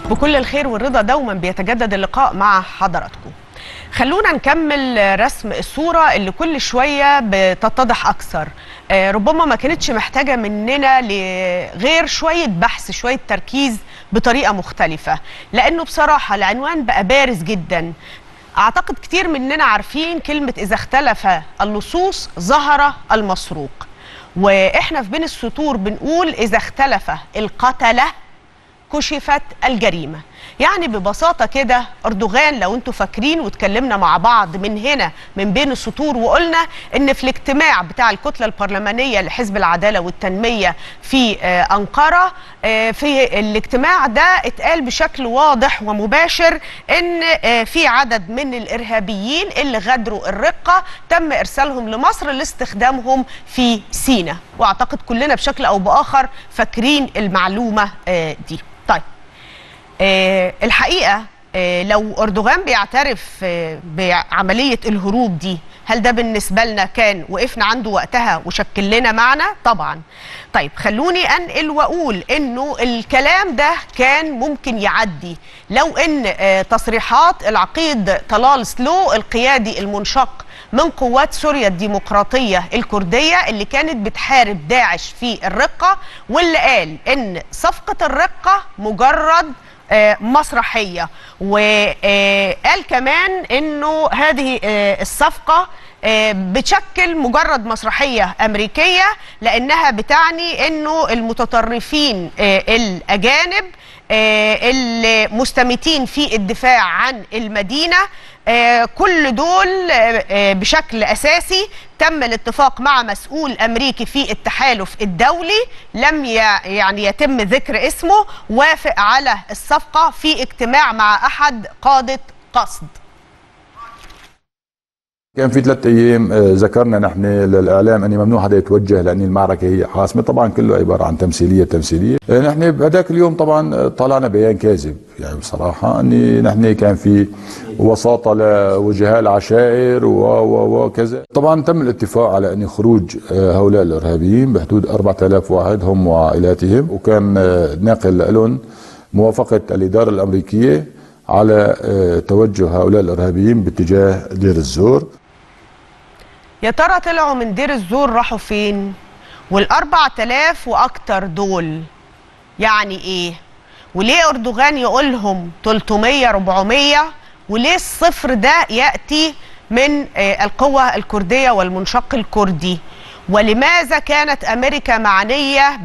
بكل الخير والرضا دوما بيتجدد اللقاء مع حضراتكم خلونا نكمل رسم الصورة اللي كل شوية بتتضح أكثر آه، ربما ما كانتش محتاجة مننا لغير شوية بحث شوية تركيز بطريقة مختلفة لأنه بصراحة العنوان بقى بارز جدا أعتقد كتير مننا عارفين كلمة إذا اختلف اللصوص ظهر المسروق وإحنا في بين السطور بنقول إذا اختلف القتلة كشفت الجريمة يعني ببساطة كده أردوغان لو انتوا فاكرين واتكلمنا مع بعض من هنا من بين السطور وقلنا ان في الاجتماع بتاع الكتلة البرلمانية لحزب العدالة والتنمية في آه أنقرة آه في الاجتماع ده اتقال بشكل واضح ومباشر ان آه في عدد من الإرهابيين اللي غادروا الرقة تم إرسالهم لمصر لاستخدامهم في سينا واعتقد كلنا بشكل أو بآخر فاكرين المعلومة آه دي طيب آه الحقيقه آه لو اردوغان بيعترف آه بعمليه الهروب دي هل ده بالنسبه لنا كان وقفنا عنده وقتها وشكل لنا معنى طبعا طيب خلوني انقل واقول انه الكلام ده كان ممكن يعدي لو ان آه تصريحات العقيد طلال سلو القيادي المنشق من قوات سوريا الديمقراطية الكردية اللي كانت بتحارب داعش في الرقة واللي قال ان صفقة الرقة مجرد مسرحيه وقال كمان انه هذه الصفقه بتشكل مجرد مسرحيه امريكيه لانها بتعني انه المتطرفين الاجانب اللي مستمتين في الدفاع عن المدينه كل دول بشكل اساسي تم الاتفاق مع مسؤول امريكي في التحالف الدولي لم يعني يتم ذكر اسمه وافق على الصفقه في اجتماع مع احد قاده قصد كان في ثلاث ايام ذكرنا نحن للاعلام اني ممنوع حدا يتوجه لان المعركه هي حاسمه طبعا كله عباره عن تمثيليه تمثيليه نحن بهذاك اليوم طبعا طلعنا بيان كاذب يعني بصراحه اني نحن كان في وساطه لوجهاء العشائر وكذا طبعا تم الاتفاق على ان خروج هؤلاء الارهابيين بحدود 4000 واحد هم وعائلاتهم وكان ناقل لهم موافقه الاداره الامريكيه على توجه هؤلاء الارهابيين باتجاه دير الزور يا ترى طلعوا من دير الزور راحوا فين والأربع تلاف وأكتر دول يعني إيه وليه أردوغان يقولهم 300 400 وليه الصفر ده يأتي من القوة الكردية والمنشق الكردي ولماذا كانت أمريكا معنية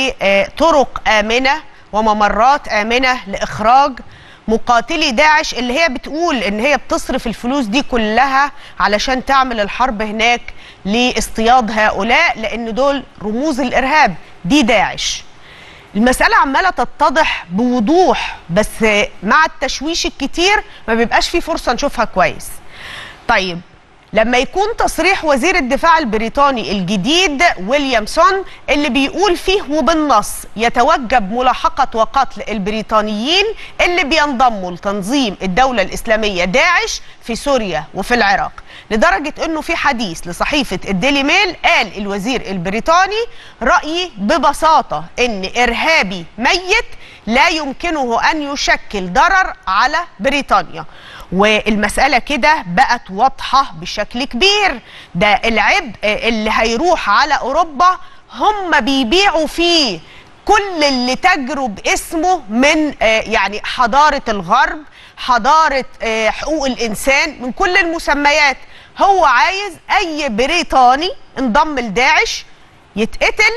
بطرق آمنة وممرات آمنة لإخراج مقاتلي داعش اللي هي بتقول ان هي بتصرف الفلوس دي كلها علشان تعمل الحرب هناك لاصطياد هؤلاء لان دول رموز الارهاب دي داعش المسألة عمالة تتضح بوضوح بس مع التشويش الكتير ما بيبقاش في فرصة نشوفها كويس طيب لما يكون تصريح وزير الدفاع البريطاني الجديد ويليامسون اللي بيقول فيه وبالنص يتوجب ملاحقة وقتل البريطانيين اللي بينضموا لتنظيم الدولة الإسلامية داعش في سوريا وفي العراق لدرجة أنه في حديث لصحيفة الديلي ميل قال الوزير البريطاني رأيي ببساطة أن إرهابي ميت لا يمكنه أن يشكل ضرر على بريطانيا والمسألة كده بقت واضحة بشكل كبير ده العبء اللي هيروح على أوروبا هم بيبيعوا فيه كل اللي تجروا باسمه من يعني حضارة الغرب حضارة حقوق الإنسان من كل المسميات هو عايز أي بريطاني انضم لداعش يتقتل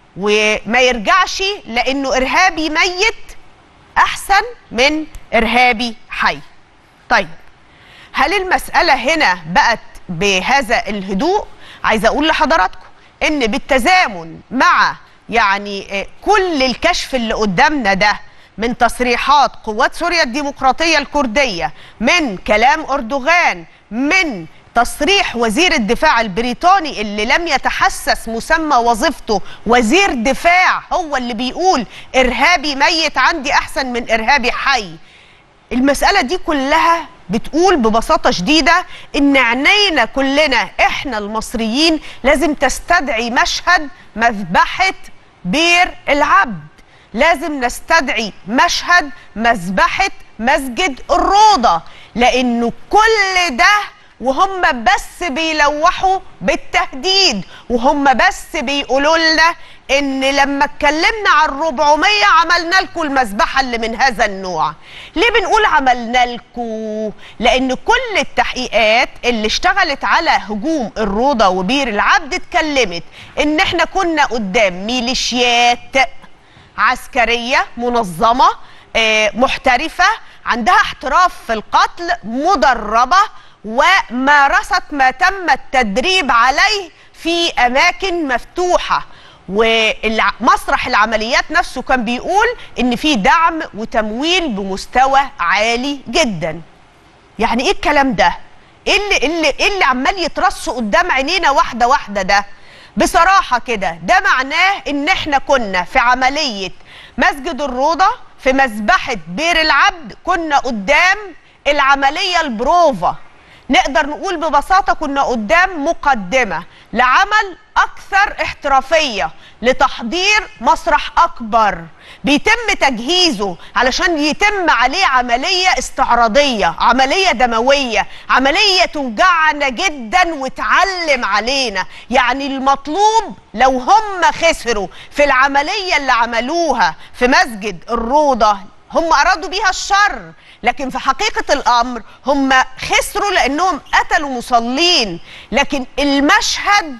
وما يرجعش لأنه إرهابي ميت أحسن من إرهابي حي طيب هل المسألة هنا بقت بهذا الهدوء عايزة أقول لحضراتكم إن بالتزامن مع يعني كل الكشف اللي قدامنا ده من تصريحات قوات سوريا الديمقراطية الكردية من كلام أردوغان من تصريح وزير الدفاع البريطاني اللي لم يتحسس مسمى وظيفته وزير دفاع هو اللي بيقول إرهابي ميت عندي أحسن من إرهابي حي المسألة دي كلها بتقول ببساطة شديدة إن عينينا كلنا إحنا المصريين لازم تستدعي مشهد مذبحة بير العبد لازم نستدعي مشهد مذبحة مسجد الروضة لأنه كل ده وهم بس بيلوحوا بالتهديد وهم بس بيقولوا لنا ان لما اتكلمنا عن 400 عملنا لكم المذبحه اللي من هذا النوع ليه بنقول عملنا لكم لان كل التحقيقات اللي اشتغلت على هجوم الروضه وبير العبد اتكلمت ان احنا كنا قدام ميليشيات عسكريه منظمه آه، محترفه عندها احتراف في القتل مدربه ومارست ما تم التدريب عليه في اماكن مفتوحه ومسرح العمليات نفسه كان بيقول ان في دعم وتمويل بمستوى عالي جدا يعني ايه الكلام ده ايه اللي, اللي, إيه اللي عمال يترص قدام عينينا واحده واحده ده بصراحه كده ده معناه ان احنا كنا في عمليه مسجد الروضه في مذبحه بير العبد كنا قدام العمليه البروفا نقدر نقول ببساطه كنا قدام مقدمه لعمل اكثر احترافيه لتحضير مسرح اكبر بيتم تجهيزه علشان يتم عليه عمليه استعراضيه عمليه دمويه عمليه توجعنا جدا وتعلم علينا يعني المطلوب لو هم خسروا في العمليه اللي عملوها في مسجد الروضه هم ارادوا بيها الشر لكن في حقيقة الأمر هم خسروا لأنهم قتلوا مصلين لكن المشهد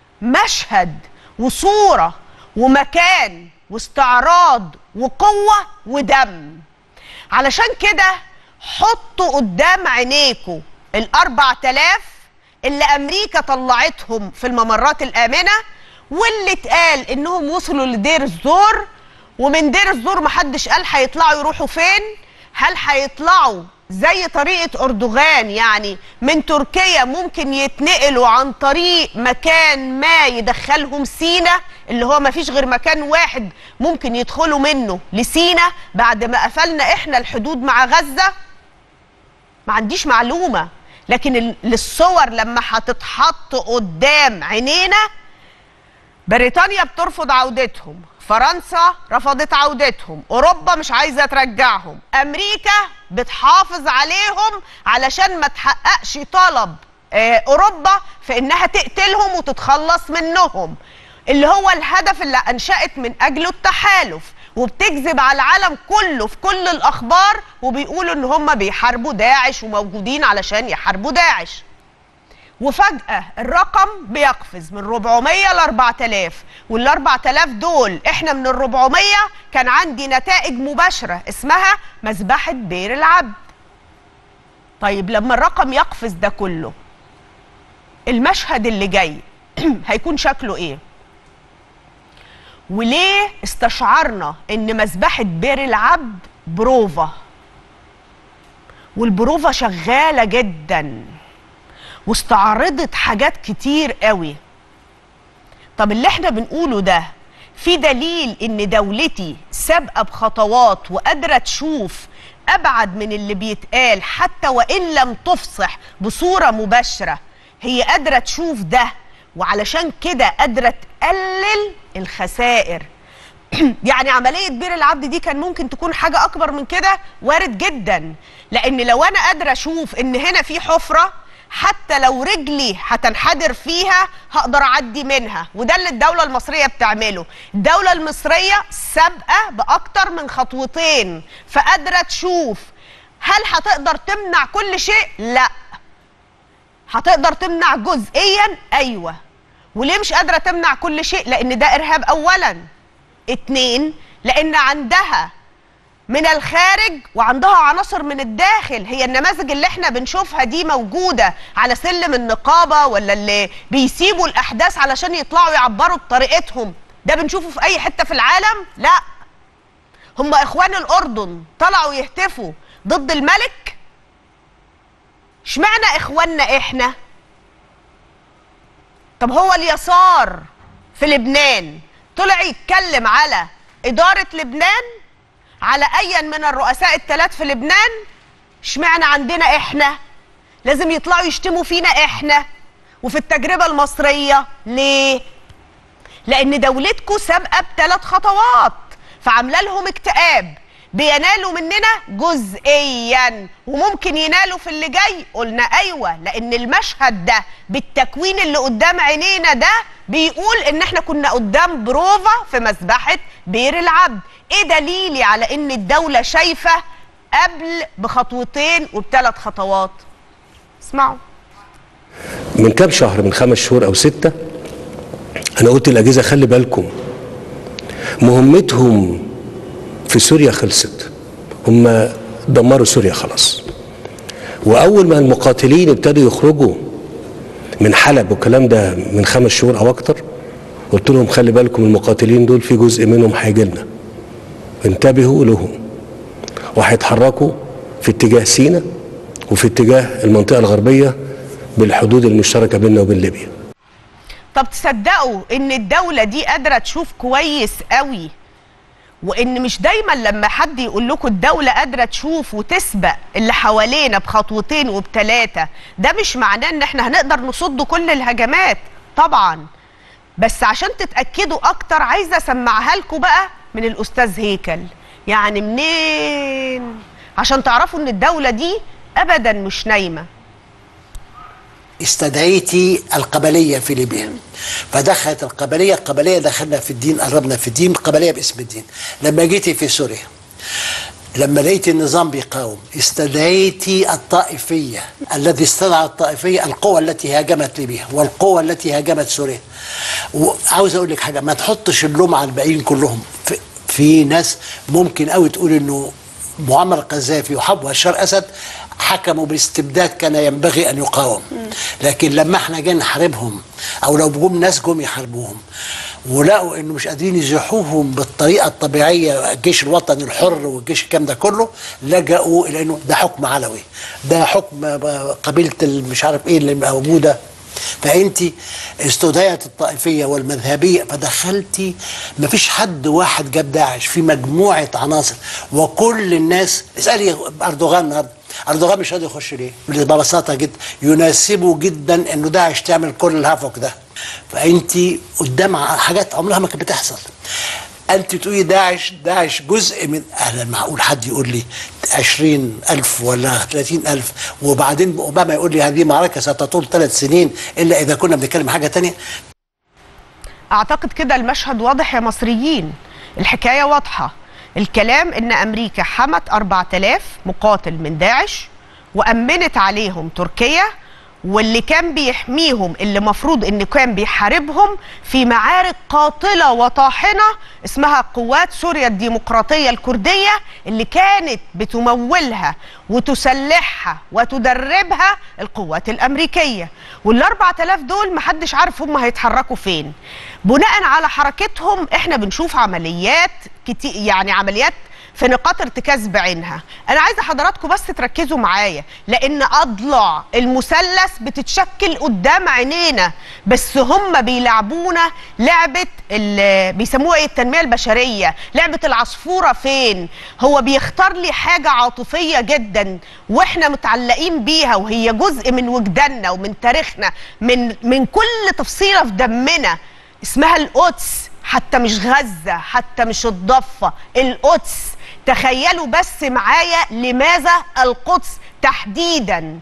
مشهد وصورة ومكان واستعراض وقوة ودم علشان كده حطوا قدام عينيكوا الأربع تلاف اللي أمريكا طلعتهم في الممرات الآمنة واللي اتقال إنهم وصلوا لدير الزور ومن دير الزور محدش قال هيطلعوا يروحوا فين هل هيطلعوا زي طريقة أردوغان يعني من تركيا ممكن يتنقلوا عن طريق مكان ما يدخلهم سينا اللي هو ما فيش غير مكان واحد ممكن يدخلوا منه لسينا بعد ما قفلنا احنا الحدود مع غزة ما عنديش معلومة لكن الصور لما هتتحط قدام عينينا بريطانيا بترفض عودتهم فرنسا رفضت عودتهم اوروبا مش عايزه ترجعهم امريكا بتحافظ عليهم علشان ما تحققش طلب آه اوروبا في انها تقتلهم وتتخلص منهم اللي هو الهدف اللي انشأت من اجله التحالف وبتكذب على العالم كله في كل الاخبار وبيقولوا ان هم بيحاربوا داعش وموجودين علشان يحاربوا داعش وفجأة الرقم بيقفز من 400 ل 4000 وال 4000 دول احنا من ال 400 كان عندي نتائج مباشرة اسمها مذبحة بير العبد. طيب لما الرقم يقفز ده كله المشهد اللي جاي هيكون شكله ايه؟ وليه استشعرنا ان مذبحة بير العبد بروفا والبروفا شغالة جداً واستعرضت حاجات كتير قوي طب اللي احنا بنقوله ده في دليل ان دولتي سابقه بخطوات وقادره تشوف ابعد من اللي بيتقال حتى وان لم تفصح بصوره مباشره هي قادره تشوف ده وعلشان كده قادره تقلل الخسائر يعني عمليه بير العبد دي كان ممكن تكون حاجه اكبر من كده وارد جدا لان لو انا قادره اشوف ان هنا في حفره حتى لو رجلي هتنحدر فيها هقدر اعدي منها وده اللي الدوله المصريه بتعمله الدوله المصريه سابقه باكتر من خطوتين فقادره تشوف هل هتقدر تمنع كل شيء لا هتقدر تمنع جزئيا ايوه وليه مش قادره تمنع كل شيء لان ده ارهاب اولا اتنين لان عندها من الخارج وعندها عناصر من الداخل هي النماذج اللي احنا بنشوفها دي موجودة على سلم النقابة ولا اللي بيسيبوا الأحداث علشان يطلعوا يعبروا بطريقتهم ده بنشوفه في أي حتة في العالم لا هم إخوان الأردن طلعوا يهتفوا ضد الملك اشمعنى إخواننا إحنا طب هو اليسار في لبنان طلع يتكلم على إدارة لبنان على ايا من الرؤساء الثلاث في لبنان اشمعنى عندنا احنا لازم يطلعوا يشتموا فينا احنا وفي التجربه المصريه ليه لان دولتكم سابقه بثلاث خطوات فعامله لهم اكتئاب بينالوا مننا جزئيا وممكن ينالوا في اللي جاي قلنا ايوه لان المشهد ده بالتكوين اللي قدام عينينا ده بيقول ان احنا كنا قدام بروفا في مذبحه بير العبد ايه دليلي على ان الدوله شايفه قبل بخطوتين وبثلاث خطوات اسمعوا من كام شهر من خمس شهور او ستة انا قلت الاجهزة خلي بالكم مهمتهم في سوريا خلصت هم دمروا سوريا خلاص واول ما المقاتلين ابتدوا يخرجوا من حلب والكلام ده من خمس شهور او اكتر قلت لهم خلي بالكم المقاتلين دول في جزء منهم هيجي لنا انتبهوا لهم وهيتحركوا في اتجاه سينا وفي اتجاه المنطقه الغربيه بالحدود المشتركه بيننا وبين ليبيا طب تصدقوا ان الدولة دي قادرة تشوف كويس قوي وان مش دايما لما حد يقول لكم الدولة قادرة تشوف وتسبق اللي حوالينا بخطوتين وبتلاتة ده مش معناه ان احنا هنقدر نصد كل الهجمات طبعا بس عشان تتأكدوا اكتر عايزة اسمعها لكم بقى من الاستاذ هيكل يعني منين عشان تعرفوا ان الدولة دي ابدا مش نايمة استدعيتي القبلية في ليبيا فدخلت القبلية القبلية دخلنا في الدين قربنا في الدين القبلية باسم الدين لما جيتي في سوريا لما لقيت النظام بيقاوم استدعيتي الطائفية الذي استدعى الطائفية القوى التي هاجمت ليبيا والقوى التي هاجمت سوريا وعاوز اقول لك حاجة ما تحطش اللوم على الباقيين كلهم في, في ناس ممكن قوي تقول انه معمر القذافي وحب بشار اسد حكموا باستبداد كان ينبغي ان يقاوم لكن لما احنا جينا نحاربهم او لو جم ناس جم يحاربوهم ولقوا انه مش قادرين يزيحوهم بالطريقه الطبيعيه الجيش الوطني الحر والجيش الكلام ده كله لجأوا الى انه ده حكم علوي ده حكم قبيله مش عارف ايه اللي موجوده فانت استدعيت الطائفيه والمذهبيه فدخلتي ما فيش حد واحد جاب داعش في مجموعه عناصر وكل الناس اسالي اردوغان النهارده اردوغان مش راضي يخش ليه؟ ببساطه جدا يناسبه جدا انه داعش تعمل كل الهفق ده فانت قدام حاجات عمرها ما كانت بتحصل انت تقولي داعش داعش جزء من اهلا معقول حد يقول لي 20000 ولا 30000 وبعدين اوباما يقول لي هذه معركه ستطول ثلاث سنين الا اذا كنا بنتكلم حاجه تانية اعتقد كده المشهد واضح يا مصريين الحكايه واضحه الكلام ان امريكا حمت 4000 مقاتل من داعش وامنت عليهم تركيا واللي كان بيحميهم اللي مفروض ان كان بيحاربهم في معارك قاتله وطاحنه اسمها قوات سوريا الديمقراطيه الكرديه اللي كانت بتمولها وتسلحها وتدربها القوات الامريكيه وال 4000 دول محدش عارف هم هيتحركوا فين بناء على حركتهم احنا بنشوف عمليات كتير يعني عمليات في نقاط ارتكاز بعينها انا عايزه حضراتكم بس تركزوا معايا لان اضلع المثلث بتتشكل قدام عينينا بس هم بيلعبونا لعبه اللي بيسموها ايه التنميه البشريه لعبه العصفوره فين هو بيختار لي حاجه عاطفيه جدا واحنا متعلقين بيها وهي جزء من وجداننا ومن تاريخنا من من كل تفصيله في دمنا اسمها القدس حتى مش غزه حتى مش الضفه القدس تخيلوا بس معايا لماذا القدس تحديدا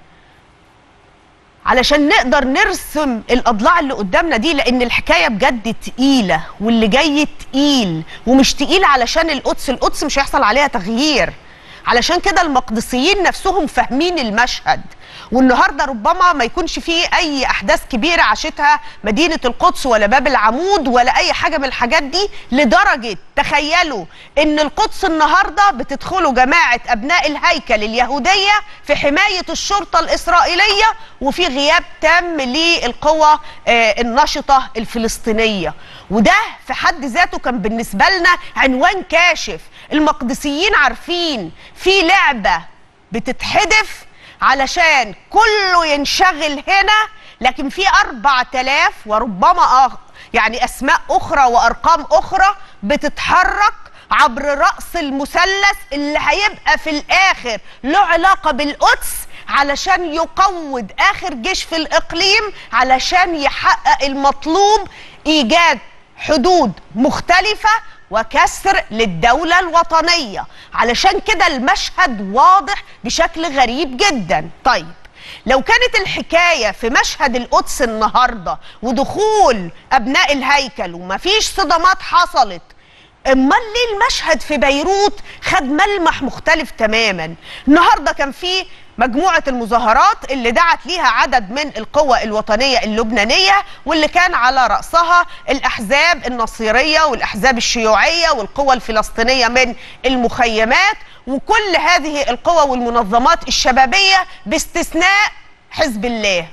علشان نقدر نرسم الاضلاع اللي قدامنا دي لان الحكايه بجد تقيله واللي جاي تقيل ومش تقيل علشان القدس القدس مش هيحصل عليها تغيير علشان كده المقدسيين نفسهم فاهمين المشهد والنهارده ربما ما يكونش فيه اي احداث كبيره عاشتها مدينه القدس ولا باب العمود ولا اي حاجه من الحاجات دي لدرجه تخيلوا ان القدس النهارده بتدخلوا جماعه ابناء الهيكل اليهوديه في حمايه الشرطه الاسرائيليه وفي غياب تام للقوى آه النشطه الفلسطينيه وده في حد ذاته كان بالنسبه لنا عنوان كاشف المقدسيين عارفين في لعبه بتتحدف علشان كله ينشغل هنا لكن في أربع تلاف وربما آخر يعني أسماء أخرى وأرقام أخرى بتتحرك عبر رأس المثلث اللي هيبقى في الآخر له علاقة بالقدس علشان يقود آخر جيش في الإقليم علشان يحقق المطلوب إيجاد حدود مختلفة وكسر للدولة الوطنية علشان كده المشهد واضح بشكل غريب جدا طيب لو كانت الحكاية في مشهد القدس النهاردة ودخول أبناء الهيكل ومفيش صدمات حصلت امال ليه المشهد في بيروت خد ملمح مختلف تماما النهارده كان في مجموعه المظاهرات اللي دعت ليها عدد من القوى الوطنيه اللبنانيه واللي كان على راسها الاحزاب النصيريه والاحزاب الشيوعيه والقوى الفلسطينيه من المخيمات وكل هذه القوى والمنظمات الشبابيه باستثناء حزب الله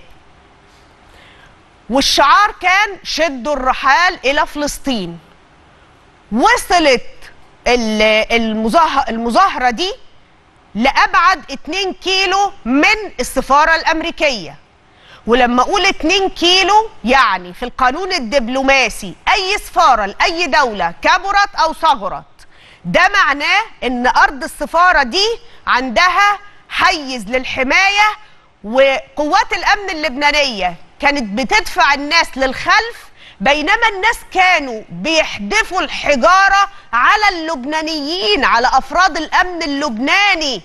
والشعار كان شدوا الرحال الى فلسطين وصلت ال- المظاه- المظاهرة دي لأبعد 2 كيلو من السفارة الأمريكية ولما أقول 2 كيلو يعني في القانون الدبلوماسي أي سفارة لأي دولة كبرت أو صغرت ده معناه إن أرض السفارة دي عندها حيز للحماية وقوات الأمن اللبنانية كانت بتدفع الناس للخلف بينما الناس كانوا بيحدفوا الحجارة على اللبنانيين على أفراد الأمن اللبناني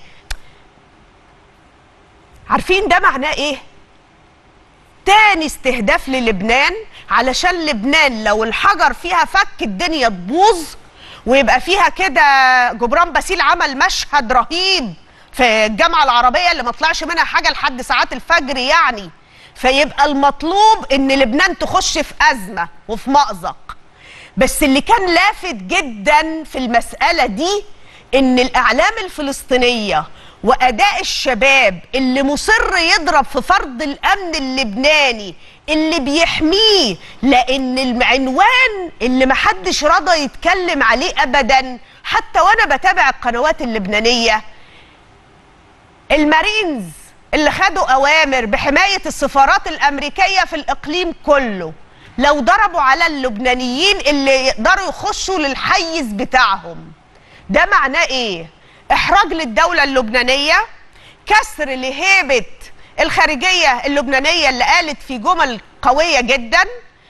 عارفين ده معناه إيه؟ تاني استهداف للبنان علشان لبنان لو الحجر فيها فك الدنيا تبوظ ويبقى فيها كده جبران باسيل عمل مشهد رهيب في الجامعة العربية اللي ما طلعش منها حاجة لحد ساعات الفجر يعني فيبقى المطلوب ان لبنان تخش في ازمه وفي مأزق بس اللي كان لافت جدا في المساله دي ان الاعلام الفلسطينيه واداء الشباب اللي مصر يضرب في فرض الامن اللبناني اللي بيحميه لان العنوان اللي محدش رضى يتكلم عليه ابدا حتى وانا بتابع القنوات اللبنانيه المارينز اللي خدوا اوامر بحمايه السفارات الامريكيه في الاقليم كله لو ضربوا على اللبنانيين اللي يقدروا يخشوا للحيز بتاعهم ده معناه ايه احراج للدوله اللبنانيه كسر لهيبه الخارجيه اللبنانيه اللي قالت في جمل قويه جدا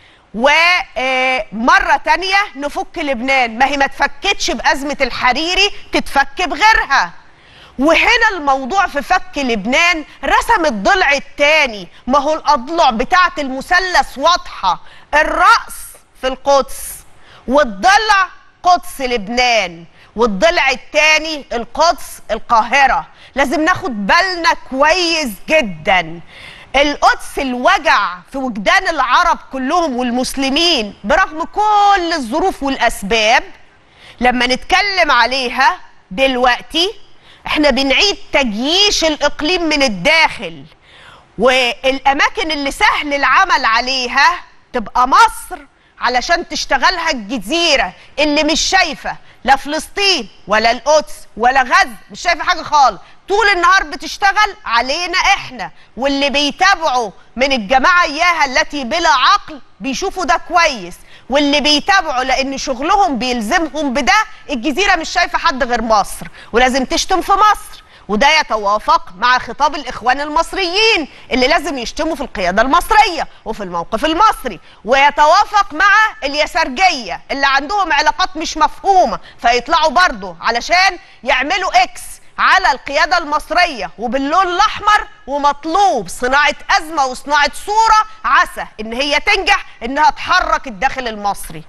ومرة تانية نفك لبنان ما هي ما تفكتش بأزمة الحريري تتفك بغيرها وهنا الموضوع في فك لبنان رسم الضلع الثاني ما هو الاضلاع بتاعه المثلث واضحه الراس في القدس والضلع قدس لبنان والضلع الثاني القدس القاهره لازم ناخد بالنا كويس جدا القدس الوجع في وجدان العرب كلهم والمسلمين برغم كل الظروف والاسباب لما نتكلم عليها دلوقتي احنا بنعيد تجييش الاقليم من الداخل والاماكن اللي سهل العمل عليها تبقى مصر علشان تشتغلها الجزيره اللي مش شايفه لا فلسطين ولا القدس ولا غزه مش شايفه حاجه خالص طول النهار بتشتغل علينا احنا واللي بيتابعوا من الجماعه اياها التي بلا عقل بيشوفوا ده كويس واللي بيتابعوا لان شغلهم بيلزمهم بده الجزيره مش شايفه حد غير مصر ولازم تشتم في مصر وده يتوافق مع خطاب الاخوان المصريين اللي لازم يشتموا في القياده المصريه وفي الموقف المصري ويتوافق مع اليسارجيه اللي عندهم علاقات مش مفهومه فيطلعوا برضه علشان يعملوا اكس على القيادة المصرية وباللون الأحمر ومطلوب صناعة أزمة وصناعة صورة عسى إن هي تنجح إنها تحرك الداخل المصري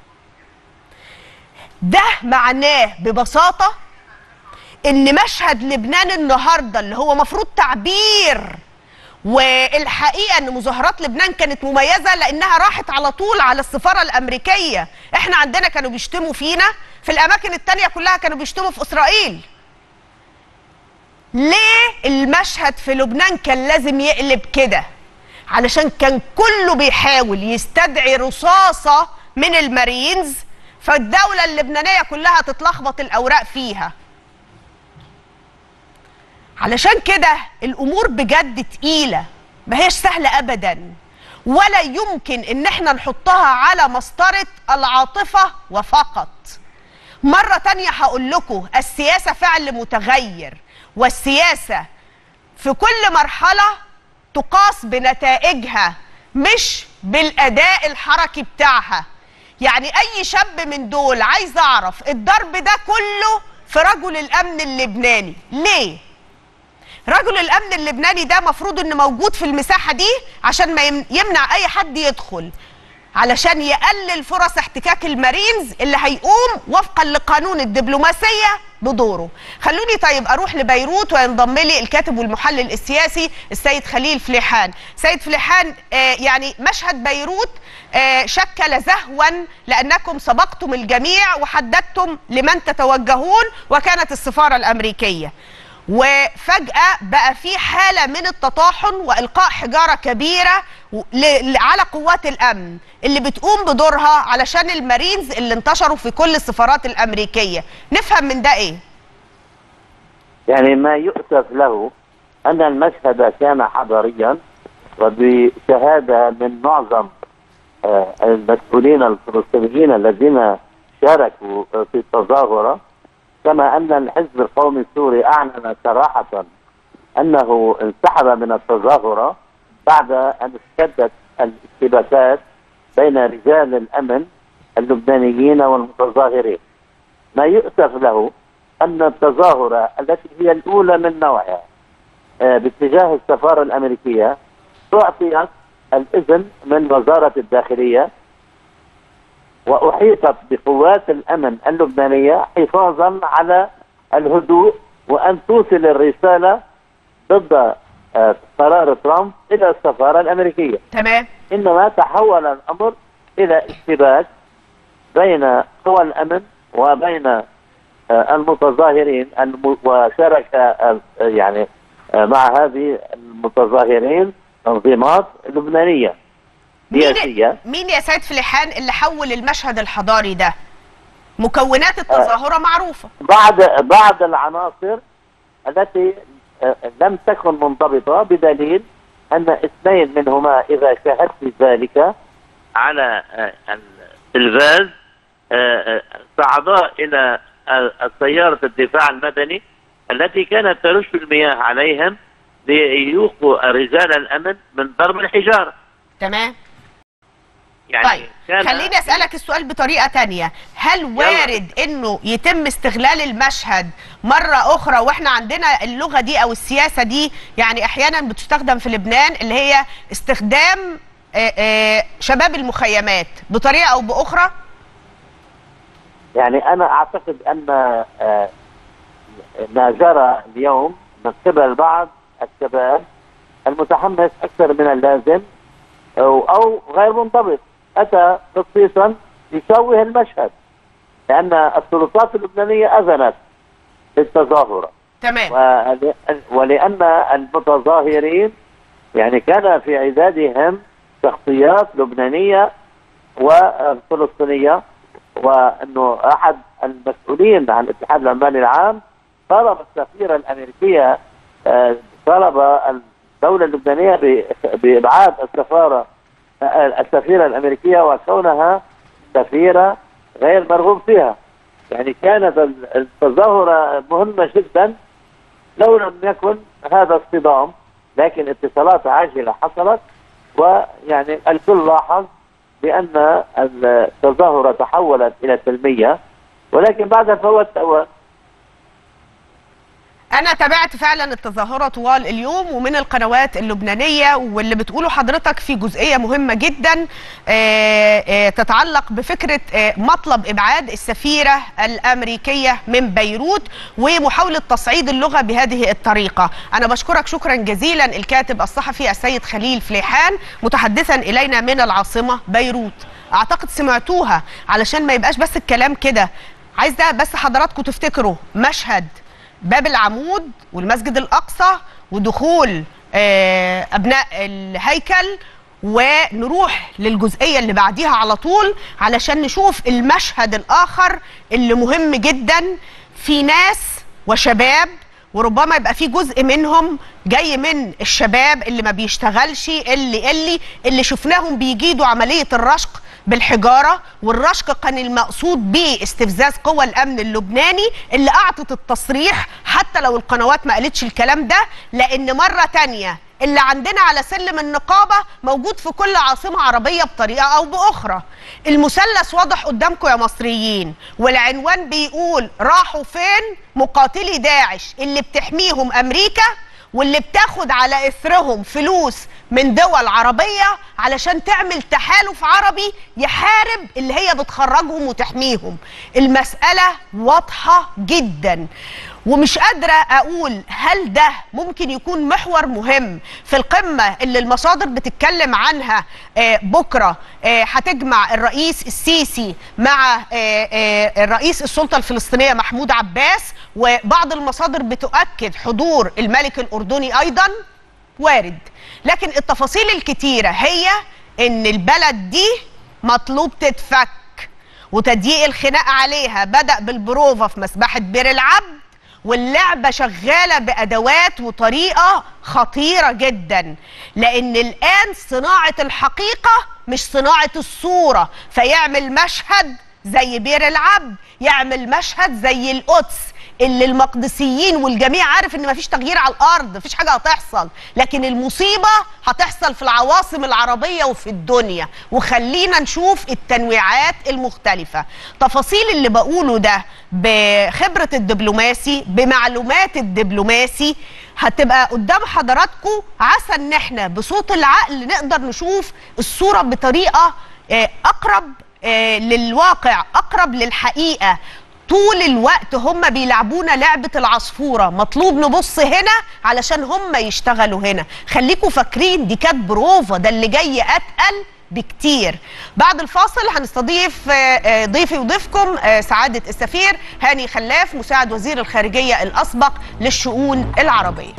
ده معناه ببساطة إن مشهد لبنان النهاردة اللي هو مفروض تعبير والحقيقه ان مظاهرات لبنان كانت مميزه لانها راحت على طول على السفاره الامريكيه احنا عندنا كانوا بيشتموا فينا في الاماكن التانية كلها كانوا بيشتموا في اسرائيل ليه المشهد في لبنان كان لازم يقلب كده علشان كان كله بيحاول يستدعي رصاصة من المارينز فالدولة اللبنانية كلها تتلخبط الأوراق فيها علشان كده الأمور بجد تقيلة ما هيش سهلة أبدا ولا يمكن إن احنا نحطها على مسطرة العاطفة وفقط مرة تانية هقول لكم السياسة فعل متغير والسياسة في كل مرحلة تقاس بنتائجها مش بالأداء الحركي بتاعها يعني اي شاب من دول عايز اعرف الضرب ده كله في رجل الامن اللبناني ليه رجل الامن اللبناني ده مفروض انه موجود في المساحه دي عشان ما يم- يمنع اي حد يدخل علشان يقلل فرص احتكاك المارينز اللي هيقوم وفقا لقانون الدبلوماسيه بدوره خلوني طيب اروح لبيروت وينضم لي الكاتب والمحلل السياسي السيد خليل فليحان سيد فليحان آه يعني مشهد بيروت آه شكل زهوا لانكم سبقتم الجميع وحددتم لمن تتوجهون وكانت السفاره الامريكيه وفجأة بقى في حالة من التطاحن وإلقاء حجارة كبيرة و- ل- ل- على قوات الأمن اللي بتقوم بدورها علشان المارينز اللي انتشروا في كل السفارات الأمريكية نفهم من ده إيه؟ يعني ما يؤسف له أن المشهد كان حضاريا وبشهادة من معظم آه، المسؤولين الفلسطينيين الذين شاركوا آه، في التظاهرة كما أن الحزب القومي السوري أعلن صراحة أنه انسحب من التظاهرة بعد أن اشتدت الاشتباكات بين رجال الأمن اللبنانيين والمتظاهرين ما يؤسف له أن التظاهرة التي هي الأولى من نوعها آه، باتجاه السفارة الأمريكية تعطيت الإذن من وزارة الداخلية وأحيطت بقوات الأمن اللبنانية حفاظا على الهدوء وأن توصل الرسالة ضد آه، قرار ترامب إلى السفارة الأمريكية تمام انما تحول الامر الى اشتباك بين قوى الامن وبين آه، المتظاهرين الم- وشارك آه، يعني آه، مع هذه المتظاهرين تنظيمات لبنانيه سياسيه مين, مين يا سيد فليحان اللي حول المشهد الحضاري ده؟ مكونات التظاهرة معروفة بعد بعض العناصر التي آه، لم تكن منضبطه بدليل ان اثنين منهما اذا شاهدت ذلك على آه، التلفاز آه، آه، صعدا الى آه، سياره الدفاع المدني التي كانت ترش المياه عليهم ليوقوا رجال الامن من ضرب الحجاره تمام يعني طيب كان خليني اسالك السؤال بطريقه تانية هل وارد انه يتم استغلال المشهد مره اخرى واحنا عندنا اللغه دي او السياسه دي يعني احيانا بتستخدم في لبنان اللي هي استخدام آه، آه، شباب المخيمات بطريقه او باخرى يعني انا اعتقد ان آه، ما جرى اليوم من قبل بعض الشباب المتحمس اكثر من اللازم او أو غير منضبط اتى خصيصا يشوه المشهد لان السلطات اللبنانيه اذنت بالتظاهره تمام ول- ولان المتظاهرين يعني كان في عدادهم شخصيات لبنانيه وفلسطينيه وانه احد المسؤولين عن الاتحاد العمالي العام طلب السفيره الامريكيه آه، طلب الدوله اللبنانيه ب- بابعاد السفاره آه، السفيره الامريكيه وكونها سفيره غير مرغوب فيها يعني كانت ال- التظاهره مهمه جدا لو لم يكن هذا الصدام لكن اتصالات عاجله حصلت ويعني الكل لاحظ بان التظاهره تحولت الى سلميه ولكن بعد فوات اوان انا تابعت فعلا التظاهره طوال اليوم ومن القنوات اللبنانيه واللي بتقوله حضرتك في جزئيه مهمه جدا آه، آه، تتعلق بفكره آه، مطلب ابعاد السفيره الامريكيه من بيروت ومحاوله تصعيد اللغه بهذه الطريقه انا بشكرك شكرا جزيلا الكاتب الصحفي السيد خليل فليحان متحدثا الينا من العاصمه بيروت اعتقد سمعتوها علشان ما يبقاش بس الكلام كده عايز ده بس حضراتكم تفتكروا مشهد باب العمود والمسجد الأقصى ودخول آه، أبناء الهيكل ونروح للجزئية اللي بعديها على طول علشان نشوف المشهد الآخر اللي مهم جدا في ناس وشباب وربما يبقى في جزء منهم جاي من الشباب اللي ما بيشتغلش اللي اللي اللي شفناهم بيجيدوا عملية الرشق بالحجارة والرشق كان المقصود به استفزاز قوى الأمن اللبناني اللي أعطت التصريح حتى لو القنوات ما قالتش الكلام ده لأن مرة تانية اللي عندنا على سلم النقابة موجود في كل عاصمة عربية بطريقة أو بأخرى المثلث واضح قدامكم يا مصريين والعنوان بيقول راحوا فين مقاتلي داعش اللي بتحميهم أمريكا واللي بتاخد على إثرهم فلوس من دول عربية علشان تعمل تحالف عربي يحارب اللي هي بتخرجهم وتحميهم المسألة واضحة جدا ومش قادرة أقول هل ده ممكن يكون محور مهم في القمة اللي المصادر بتتكلم عنها آه، بكرة آه، هتجمع الرئيس السيسي مع آه، آه، الرئيس السلطة الفلسطينية محمود عباس وبعض المصادر بتؤكد حضور الملك الأردني أيضا وارد لكن التفاصيل الكتيرة هي ان البلد دي مطلوب تتفك وتضييق الخناق عليها بدأ بالبروفة في مسبحة بير العبد واللعبة شغالة بأدوات وطريقة خطيرة جدا لأن الآن صناعة الحقيقة مش صناعة الصورة فيعمل مشهد زي بير العبد يعمل مشهد زي القدس اللي المقدسيين والجميع عارف ان مفيش تغيير على الارض مفيش حاجه هتحصل لكن المصيبه هتحصل في العواصم العربيه وفي الدنيا وخلينا نشوف التنويعات المختلفه تفاصيل اللي بقوله ده بخبره الدبلوماسي بمعلومات الدبلوماسي هتبقى قدام حضراتكم عسى ان احنا بصوت العقل نقدر نشوف الصوره بطريقه آه، اقرب آه، للواقع اقرب للحقيقه طول الوقت هم بيلعبونا لعبة العصفورة مطلوب نبص هنا علشان هم يشتغلوا هنا خليكوا فاكرين دي كانت بروفا ده اللي جاي أتقل بكتير بعد الفاصل هنستضيف آه، آه، ضيفي وضيفكم آه، سعادة السفير هاني خلاف مساعد وزير الخارجية الأسبق للشؤون العربية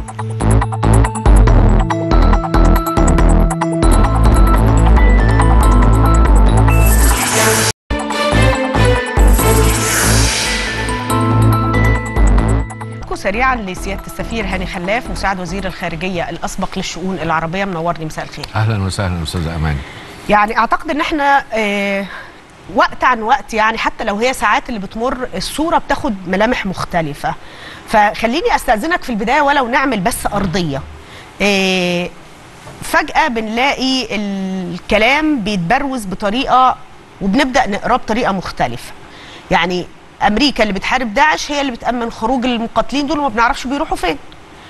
أحكوا سريعا لسياده السفير هاني خلاف مساعد وزير الخارجيه الاسبق للشؤون العربيه منورني مساء الخير اهلا وسهلا استاذ اماني يعني اعتقد ان احنا آه وقت عن وقت يعني حتى لو هي ساعات اللي بتمر الصوره بتاخد ملامح مختلفه فخليني استاذنك في البدايه ولو نعمل بس ارضيه آه فجاه بنلاقي الكلام بيتبروز بطريقه وبنبدا نقراه بطريقه مختلفه يعني امريكا اللي بتحارب داعش هي اللي بتامن خروج المقاتلين دول وما بنعرفش بيروحوا فين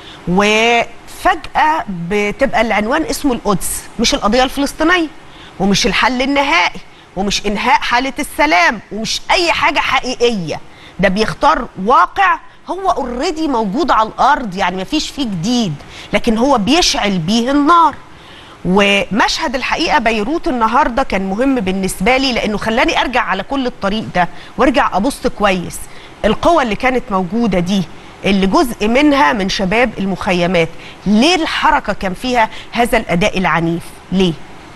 وفجاه بتبقى العنوان اسمه القدس مش القضيه الفلسطينيه ومش الحل النهائي ومش انهاء حاله السلام ومش اي حاجه حقيقيه ده بيختار واقع هو اوريدي موجود على الارض يعني مفيش فيه جديد لكن هو بيشعل بيه النار ومشهد الحقيقه بيروت النهارده كان مهم بالنسبه لي لانه خلاني ارجع على كل الطريق ده وارجع ابص كويس القوى اللي كانت موجوده دي اللي جزء منها من شباب المخيمات ليه الحركه كان فيها هذا الاداء العنيف ليه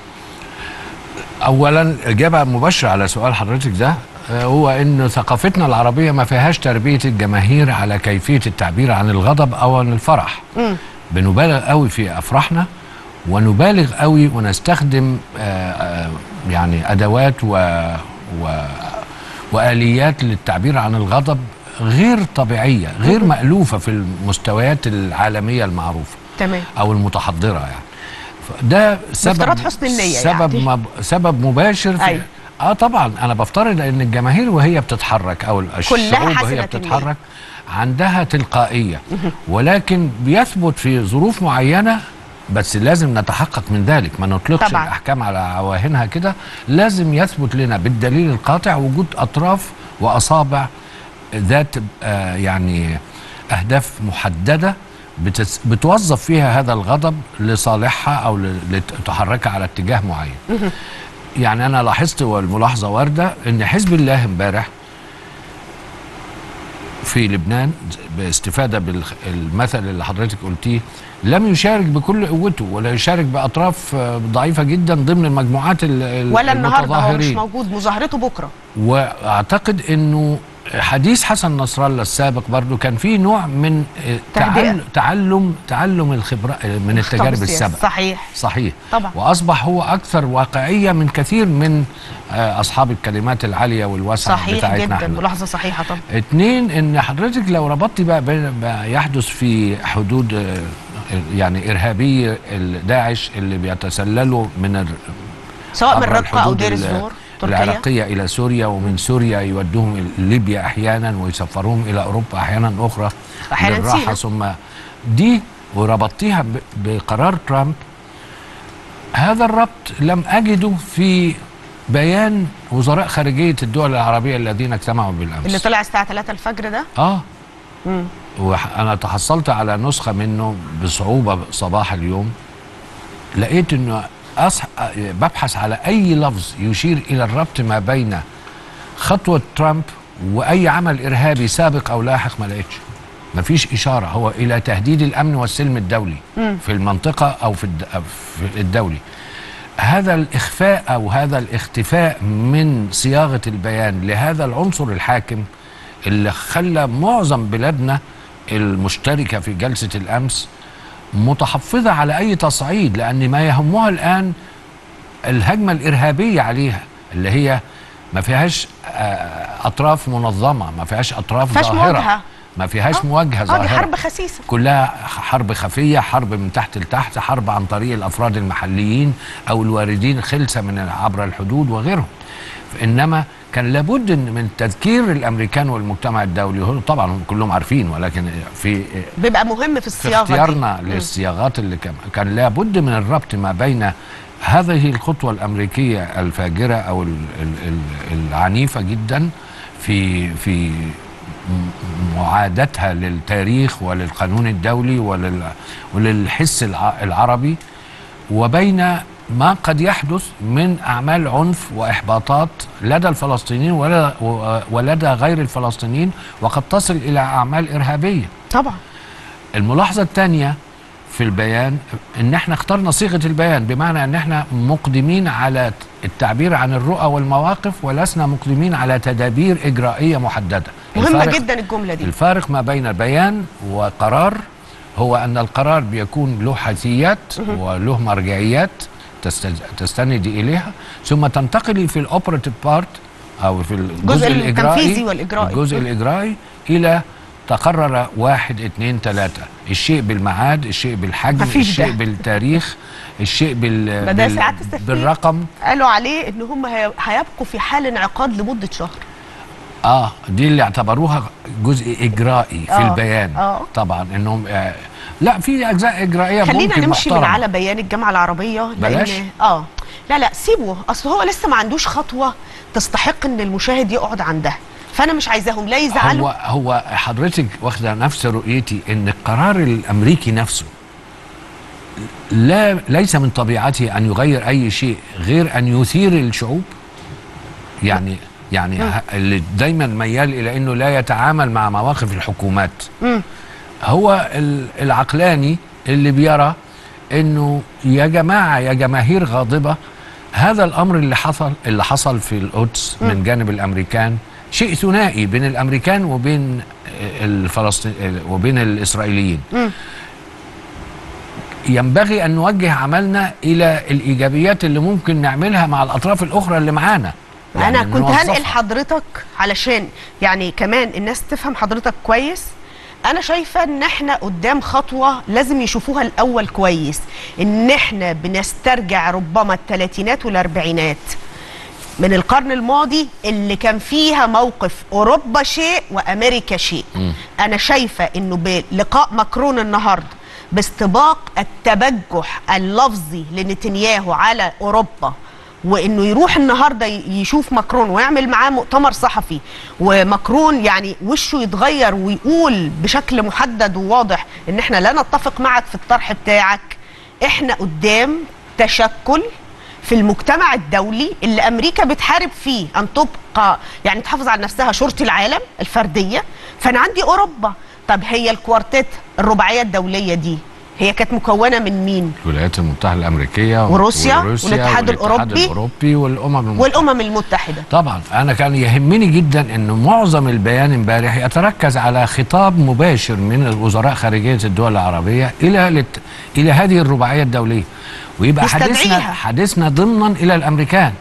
اولا اجابه مباشره على سؤال حضرتك ده آه، هو ان ثقافتنا العربيه ما فيهاش تربيه الجماهير على كيفيه التعبير عن الغضب او عن الفرح مم. بنبالغ قوي في افراحنا ونبالغ قوي ونستخدم آه، آه، يعني ادوات و, و واليات للتعبير عن الغضب غير طبيعيه غير مالوفه في المستويات العالميه المعروفه تمام او المتحضره يعني ف- ده سبب بافتراض حسن النية سبب يعني. مب سبب مباشر في أيوة. اه طبعا انا بفترض ان الجماهير وهي بتتحرك او الشعوب حسنة وهي النية. بتتحرك عندها تلقائيه ولكن بيثبت في ظروف معينه بس لازم نتحقق من ذلك ما نطلقش طبعاً. الاحكام على عواهنها كده لازم يثبت لنا بالدليل القاطع وجود اطراف واصابع ذات آه يعني اهداف محدده بتس بتوظف فيها هذا الغضب لصالحها او ل- لتحركها على اتجاه معين يعني انا لاحظت والملاحظه وارده ان حزب الله امبارح في لبنان باستفاده بالمثل اللي حضرتك قلتيه لم يشارك بكل قوته ولا يشارك باطراف آه، ضعيفه جدا ضمن المجموعات ال- ال- ولا النهارده هو مش المتظاهرين. موجود مظاهرته بكره واعتقد انه حديث حسن نصر الله السابق برضو كان فيه نوع من آه، تهدئة. تعلم تعلم تعلم الخبره آه، من التجارب السياسة. السابقه صحيح صحيح طبعا. واصبح هو اكثر واقعيه من كثير من آه، اصحاب الكلمات العاليه والواسعه صحيح بتاعتنا جدا احنا ملاحظه صحيحه طبعا اتنين ان حضرتك لو ربطتي بقى بين ما يحدث في حدود آه، يعني ارهابي ال- داعش اللي بيتسللوا من ال- سواء من عبر رقه او الحدود دير ال- الزور تركيا العراقية إلى سوريا ومن سوريا يودوهم إلى ليبيا أحيانا ويسفروهم إلى أوروبا أحيانا أخرى أحياناً للراحة ثم دي وربطتيها ب- بقرار ترامب هذا الربط لم أجده في بيان وزراء خارجية الدول العربية الذين اجتمعوا بالأمس اللي طلع الساعه 3 الفجر ده اه وانا تحصلت على نسخه منه بصعوبه صباح اليوم لقيت انه أصح... ببحث على اي لفظ يشير الى الربط ما بين خطوه ترامب واي عمل ارهابي سابق او لاحق ما لقيتش مفيش اشاره هو الى تهديد الامن والسلم الدولي في المنطقه او في الد... في الدولي هذا الاخفاء او هذا الاختفاء من صياغه البيان لهذا العنصر الحاكم اللي خلى معظم بلادنا المشتركه في جلسه الامس متحفظه على اي تصعيد لان ما يهمها الان الهجمه الارهابيه عليها اللي هي ما فيهاش آه، اطراف منظمه ما فيهاش اطراف فيهاش ظاهره مواجهة. ما فيهاش آه. مواجهه اه ظاهره دي حرب خسيسه كلها حرب خفية حرب من تحت لتحت حرب عن طريق الأفراد المحليين أو الواردين خلسة من عبر الحدود وغيرهم إنما كان لابد إن من تذكير الأمريكان والمجتمع الدولي هو طبعا هم كلهم عارفين ولكن في بيبقى مهم في في الصياغه اختيارنا دي. للصياغات اللي كان كان لابد من الربط ما بين هذه الخطوة الأمريكية الفاجرة أو ال- ال- ال- العنيفة جدا في في م- معادتها للتاريخ وللقانون الدولي ولل وللحس الع- العربي وبين ما قد يحدث من أعمال عنف وإحباطات لدى الفلسطينيين ولدى, ولدى غير الفلسطينيين وقد تصل إلى أعمال إرهابية طبعا الملاحظة الثانية في البيان ان احنا اخترنا صيغة البيان بمعنى ان احنا مقدمين على التعبير عن الرؤى والمواقف ولسنا مقدمين على تدابير اجرائية محددة مهمه الفارق- جدا الجمله دي الفارق ما بين بيان وقرار هو ان القرار بيكون له حيثيات وله مرجعيات تست- تستند اليها ثم تنتقلي في الاوبراتيف بارت او في الجزء الاجرائي التنفيذي والإجرائي. الجزء الاجرائي الى تقرر واحد اتنين ثلاثة الشيء بالميعاد الشيء بالحجم مفيش الشيء ده. بالتاريخ الشيء بال... بدأ بال... ساعات التفكير. بالرقم قالوا عليه ان هم هي- هيبقوا في حال انعقاد لمده شهر اه دي اللي اعتبروها جزء اجرائي في آه، البيان آه. طبعا انهم آه لا في اجزاء اجرائيه خلينا ممكن نمشي من محترمة. على بيان الجامعه العربيه بلاش. لان اه لا لا سيبه اصل هو لسه ما عندوش خطوه تستحق ان المشاهد يقعد عندها فانا مش عايزاهم لا يزعلوا هو هو حضرتك واخده نفس رؤيتي ان القرار الامريكي نفسه لا ليس من طبيعته ان يغير اي شيء غير ان يثير الشعوب يعني يعني ه- اللي دايما ميال الى انه لا يتعامل مع مواقف الحكومات هو ال- العقلاني اللي بيرى انه يا جماعه يا جماهير غاضبه هذا الامر اللي حصل اللي حصل في القدس من جانب الامريكان شيء ثنائي بين الامريكان وبين الفلسطين وبين الاسرائيليين ينبغي ان نوجه عملنا الى الايجابيات اللي ممكن نعملها مع الاطراف الاخرى اللي معانا انا يعني كنت نوظفها. هنقل حضرتك علشان يعني كمان الناس تفهم حضرتك كويس انا شايفه ان احنا قدام خطوه لازم يشوفوها الاول كويس ان احنا بنسترجع ربما الثلاثينات والاربعينات من القرن الماضي اللي كان فيها موقف اوروبا شيء وامريكا شيء انا شايفه انه بلقاء ماكرون النهارده باستباق التبجح اللفظي لنتنياهو على اوروبا وانه يروح النهارده ي- يشوف ماكرون ويعمل معاه مؤتمر صحفي وماكرون يعني وشه يتغير ويقول بشكل محدد وواضح ان احنا لا نتفق معك في الطرح بتاعك احنا قدام تشكل في المجتمع الدولي اللي امريكا بتحارب فيه ان تبقى يعني تحافظ على نفسها شرطي العالم الفرديه فانا عندي اوروبا طب هي الكوارتيت الرباعيه الدوليه دي هي كانت مكونه من مين؟ الولايات المتحده الامريكيه وروسيا والاتحاد الأوروبي الاوروبي والامم المتحده والامم المتحده طبعا انا كان يهمني جدا انه معظم البيان امبارح يتركز على خطاب مباشر من وزراء خارجيه الدول العربيه الى لت... الى هذه الرباعيه الدوليه ويبقى حديثنا يستدعيها. حديثنا ضمنا الى الامريكان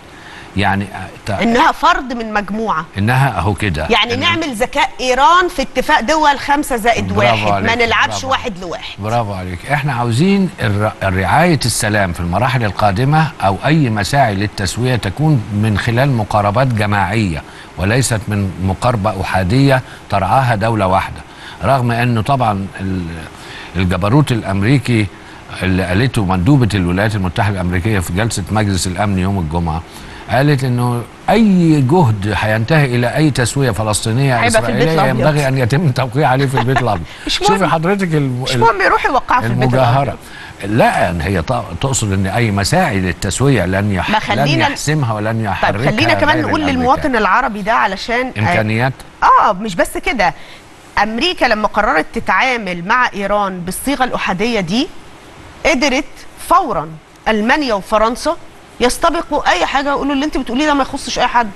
يعني ت- انها فرد من مجموعه انها اهو كده يعني إن- نعمل ذكاء ايران في اتفاق دول خمسة زائد برافو واحد ما عليك، نلعبش برافو. واحد لواحد برافو عليك احنا عاوزين الر- رعاية السلام في المراحل القادمة او اي مساعي للتسوية تكون من خلال مقاربات جماعية وليست من مقاربة احادية ترعاها دولة واحدة رغم انه طبعا ال- الجبروت الامريكي اللي قالته مندوبة الولايات المتحدة الامريكية في جلسة مجلس الامن يوم الجمعة قالت انه اي جهد هينتهي الى اي تسويه فلسطينيه هيبقى في البيت اسرائيليه الأبيض. ينبغي ان يتم التوقيع عليه في البيت الابيض مش شوفي مهم. حضرتك الم... مش مهم يروحوا يوقعوا في البيت المجاهرة الأبيض. لا ان هي ط- تقصد ان اي مساعي للتسويه لن يح... ما لن خلينا- يحسمها ولن يحركها طيب خلينا كمان غير نقول الأمريكان. للمواطن العربي ده علشان آه، امكانيات اه مش بس كده امريكا لما قررت تتعامل مع ايران بالصيغه الاحاديه دي قدرت فورا المانيا وفرنسا يستبقوا اي حاجه ويقولوا اللي انت بتقوليه ده ما يخصش اي حد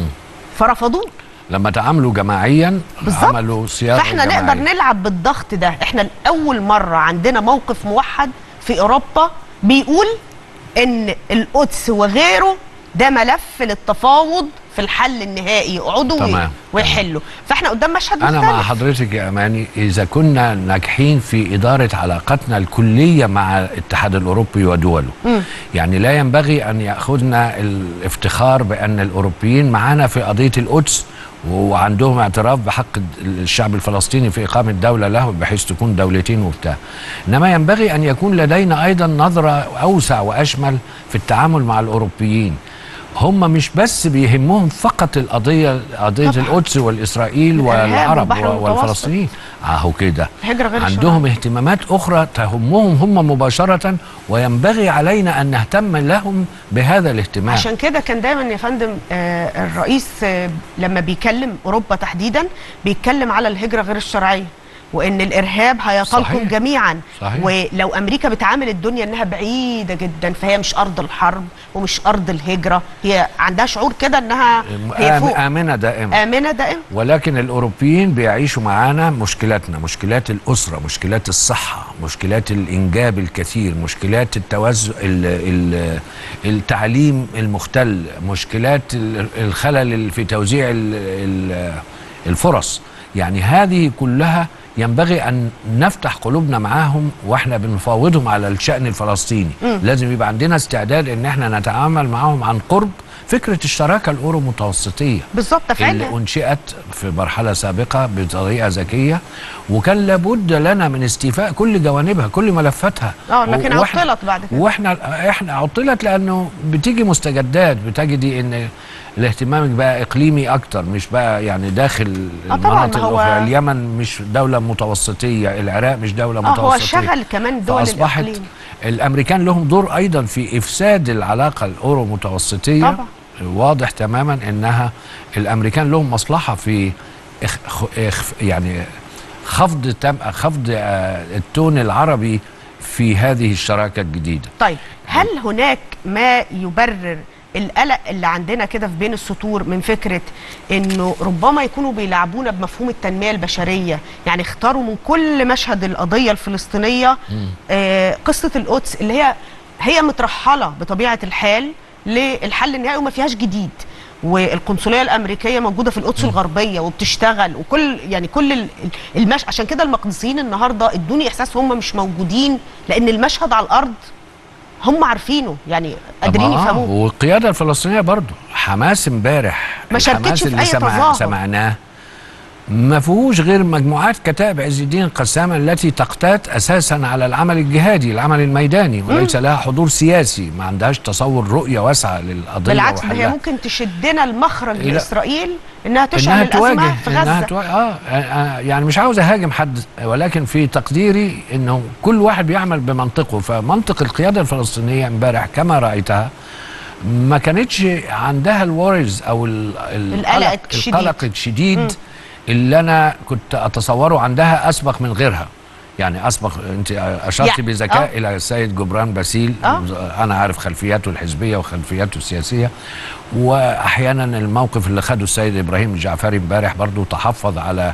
فرفضوه لما تعاملوا جماعيا بالظبط عملوا صياغه فاحنا جماعية. نقدر نلعب بالضغط ده احنا لاول مره عندنا موقف موحد في اوروبا بيقول ان القدس وغيره ده ملف للتفاوض في الحل النهائي يقعدوا تمام. ويحلوا فاحنا قدام مشهد انا مختلف مع حضرتك يا اماني اذا كنا ناجحين في اداره علاقتنا الكليه مع الاتحاد الاوروبي ودوله يعني لا ينبغي ان ياخذنا الافتخار بان الاوروبيين معنا في قضيه القدس وعندهم اعتراف بحق الشعب الفلسطيني في اقامه دوله له بحيث تكون دولتين وبتاع انما ينبغي ان يكون لدينا ايضا نظره اوسع واشمل في التعامل مع الاوروبيين هم مش بس بيهمهم فقط القضيه قضيه طبعاً. القدس والاسرائيل الإرهاب والعرب والبحر المتوسط. والفلسطينيين اهو كده الهجرة غير عندهم اهتمامات اخرى تهمهم هم مباشره وينبغي علينا ان نهتم لهم بهذا الاهتمام عشان كده كان دايما يا فندم آه، الرئيس آه، لما بيكلم اوروبا تحديدا بيتكلم على الهجره غير الشرعيه وان الارهاب هيطالكم صحيح. جميعا صحيح. ولو امريكا بتعامل الدنيا انها بعيده جدا فهي مش ارض الحرب ومش ارض الهجره هي عندها شعور كده انها هي آم- فوق امنه دائما امنه دائما ولكن الاوروبيين بيعيشوا معانا مشكلاتنا مشكلات الاسره مشكلات الصحه مشكلات الانجاب الكثير مشكلات التوزع ال- ال- التعليم المختل مشكلات ال- الخلل ال- في توزيع ال- ال- الفرص يعني هذه كلها ينبغي ان نفتح قلوبنا معاهم واحنا بنفاوضهم على الشان الفلسطيني لازم يبقى عندنا استعداد ان احنا نتعامل معاهم عن قرب فكره الشراكه الاورو متوسطيه بالظبط اللي فعلا انشئت في مرحله سابقه بطريقه ذكيه وكان لابد لنا من استيفاء كل جوانبها كل ملفاتها اه لكن و- وإحنا- عطلت بعد كده واحنا احنا عطلت لانه بتيجي مستجدات بتجدي ان الاهتمام بقى اقليمي اكتر مش بقى يعني داخل آه طبعاً، المناطق هو- الاخرى اليمن مش دوله متوسطيه العراق مش دوله اه هو متوسطيه شغل كمان دول فاصبحت الاقليم الامريكان لهم دور ايضا في افساد العلاقه الاورو متوسطيه طبعا. واضح تماما انها الامريكان لهم مصلحه في إخ خ- إخ يعني خفض تم خفض آه، التون العربي في هذه الشراكه الجديده طيب هل هناك ما يبرر القلق اللي عندنا كده في بين السطور من فكره انه ربما يكونوا بيلعبونا بمفهوم التنميه البشريه يعني اختاروا من كل مشهد القضيه الفلسطينيه آه قصه القدس اللي هي هي مترحله بطبيعه الحال للحل النهائي وما فيهاش جديد والقنصليه الامريكيه موجوده في القدس الغربيه وبتشتغل وكل يعني كل ال- المش عشان كده المقدسيين النهارده ادوني احساس هم مش موجودين لان المشهد على الارض هم عارفينه يعني قادرين طبعاً. يفهموه والقياده الفلسطينيه برضو حماس امبارح ما شاركتش الحماس في اللي أي سمع تظاهر. سمعناه ما فيهوش غير مجموعات كتائب عز الدين القسامه التي تقتات اساسا على العمل الجهادي العمل الميداني وليس لها حضور سياسي ما عندهاش تصور رؤيه واسعه للقضيه بالعكس ده هي وحلها. ممكن تشدنا المخرج لا. لاسرائيل انها تشعل انها الازمه تواجه في انها غزه تواجه آه, اه يعني مش عاوز اهاجم حد ولكن في تقديري انه كل واحد بيعمل بمنطقه فمنطق القياده الفلسطينيه امبارح كما رايتها ما كانتش عندها الورز او ال- ال- القلق الشديد. القلق الشديد اللي انا كنت اتصوره عندها اسبق من غيرها يعني اسبق انت اشرت يعني- بذكاء آه. الى السيد جبران باسيل آه. انا عارف خلفياته الحزبيه وخلفياته السياسيه واحيانا الموقف اللي خده السيد ابراهيم الجعفري امبارح برضو تحفظ على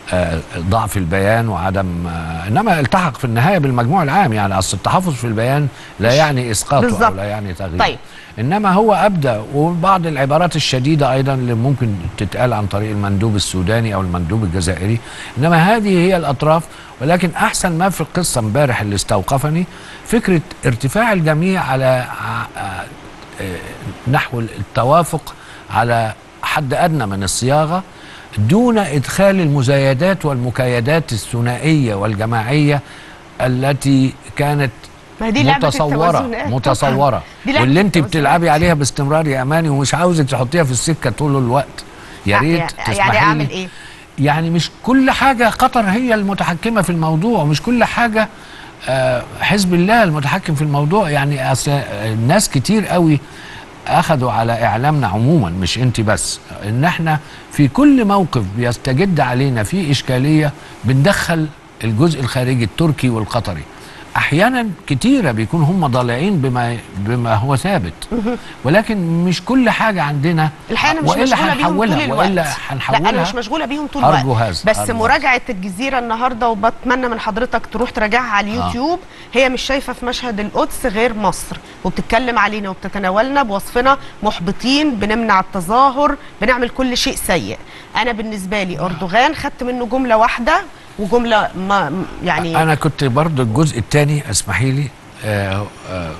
آه، ضعف البيان وعدم آه، انما التحق في النهايه بالمجموع العام يعني اصل التحفظ في البيان لا يعني اسقاطه بالظبط. او لا يعني تغييره طيب. انما هو ابدى وبعض العبارات الشديده ايضا اللي ممكن تتقال عن طريق المندوب السوداني او المندوب الجزائري انما هذه هي الاطراف ولكن احسن ما في القصه امبارح اللي استوقفني فكره ارتفاع الجميع على ع- آه، آه، نحو التوافق على حد ادنى من الصياغه دون ادخال المزايدات والمكايدات الثنائيه والجماعيه التي كانت ما هي دي لعبة متصوره التوازنات طبعاً. متصوره دي لعبة واللي انت التوازنات. بتلعبي عليها باستمرار يا اماني ومش عاوزك تحطيها في السكه طول الوقت يا ريت يعني تسمحي اعمل لي. ايه؟ يعني مش كل حاجه قطر هي المتحكمه في الموضوع ومش كل حاجه آه، حزب الله المتحكم في الموضوع يعني أصل الناس كتير قوي اخذوا على اعلامنا عموما مش انت بس ان احنا في كل موقف بيستجد علينا فيه اشكاليه بندخل الجزء الخارجي التركي والقطري احيانا كتيره بيكون هم ضالعين بما بما هو ثابت ولكن مش كل حاجه عندنا الحقيقه انا مش والا مشغوله بيهم طول هنحولها الوقت والا لا هنحولها انا مش مشغوله بيهم طول أرجو الوقت هذا، بس أرجو مراجعه الجزيره النهارده وبتمنى من حضرتك تروح تراجعها على اليوتيوب هي مش شايفه في مشهد القدس غير مصر وبتتكلم علينا وبتتناولنا بوصفنا محبطين بنمنع التظاهر بنعمل كل شيء سيء انا بالنسبه لي اردوغان خدت منه جمله واحده وجمله ما يعني انا كنت برضو الجزء الثاني اسمحي لي آه آه